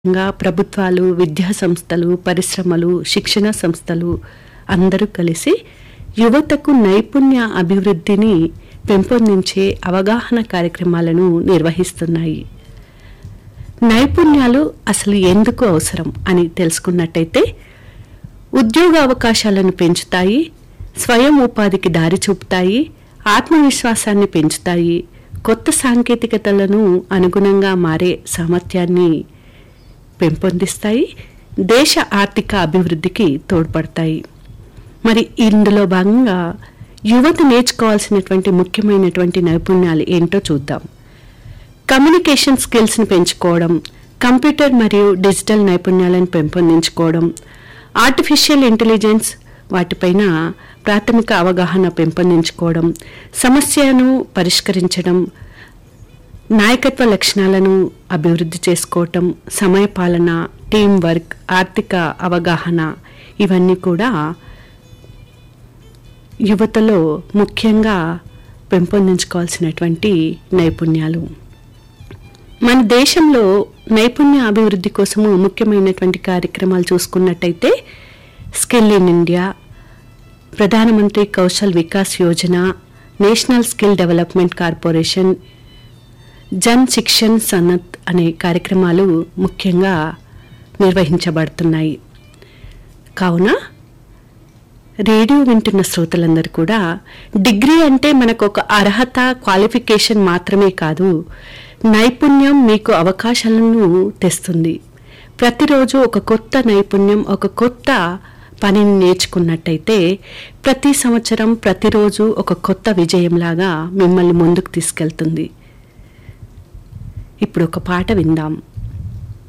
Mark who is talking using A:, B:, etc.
A: ఇంకా ప్రభుత్వాలు విద్యా సంస్థలు పరిశ్రమలు శిక్షణ సంస్థలు అందరూ కలిసి యువతకు నైపుణ్య అభివృద్ధిని పెంపొందించే అవగాహన కార్యక్రమాలను నిర్వహిస్తున్నాయి నైపుణ్యాలు అసలు ఎందుకు అవసరం అని తెలుసుకున్నట్టయితే ఉద్యోగ అవకాశాలను పెంచుతాయి స్వయం ఉపాధికి దారి చూపుతాయి ఆత్మవిశ్వాసాన్ని పెంచుతాయి కొత్త సాంకేతికతలను అనుగుణంగా మారే సామర్థ్యాన్ని పెంపొందిస్తాయి దేశ ఆర్థిక అభివృద్ధికి తోడ్పడతాయి మరి ఇందులో భాగంగా యువత నేర్చుకోవాల్సినటువంటి ముఖ్యమైనటువంటి నైపుణ్యాలు ఏంటో చూద్దాం కమ్యూనికేషన్ స్కిల్స్ని పెంచుకోవడం కంప్యూటర్ మరియు డిజిటల్ నైపుణ్యాలను పెంపొందించుకోవడం ఆర్టిఫిషియల్ ఇంటెలిజెన్స్ వాటిపైన ప్రాథమిక అవగాహన పెంపొందించుకోవడం సమస్యను పరిష్కరించడం నాయకత్వ లక్షణాలను అభివృద్ధి చేసుకోవటం సమయపాలన టీం వర్క్ ఆర్థిక అవగాహన ఇవన్నీ కూడా యువతలో ముఖ్యంగా పెంపొందించుకోవాల్సినటువంటి నైపుణ్యాలు మన దేశంలో నైపుణ్య అభివృద్ధి కోసము ముఖ్యమైనటువంటి కార్యక్రమాలు చూసుకున్నట్టయితే skill in India Pradhan Mantri Kaushal Vikas Yojana national skill development corporation Jan Shikshan Sansthan అనే కార్యక్రమాలు ముఖ్యంగా నిర్వహించబడుతున్నాయి కావున రేడియో వింటున్న శ్రోతలందరూ కూడా డిగ్రీ అంటే మనకు ఒక అర్హత క్వాలిఫికేషన్ మాత్రమే కాదు నైపుణ్యం మీకు అవకాశాలను తెస్తుంది ప్రతిరోజు ఒక కొత్త నైపుణ్యం ఒక కొత్త పనిని నేర్చుకున్నట్టయితే ప్రతి సంవత్సరం ప్రతిరోజు ఒక కొత్త విజయంలాగా మిమ్మల్ని ముందుకు తీసుకెళ్తుంది ఇప్పుడు ఒక పాట విందాం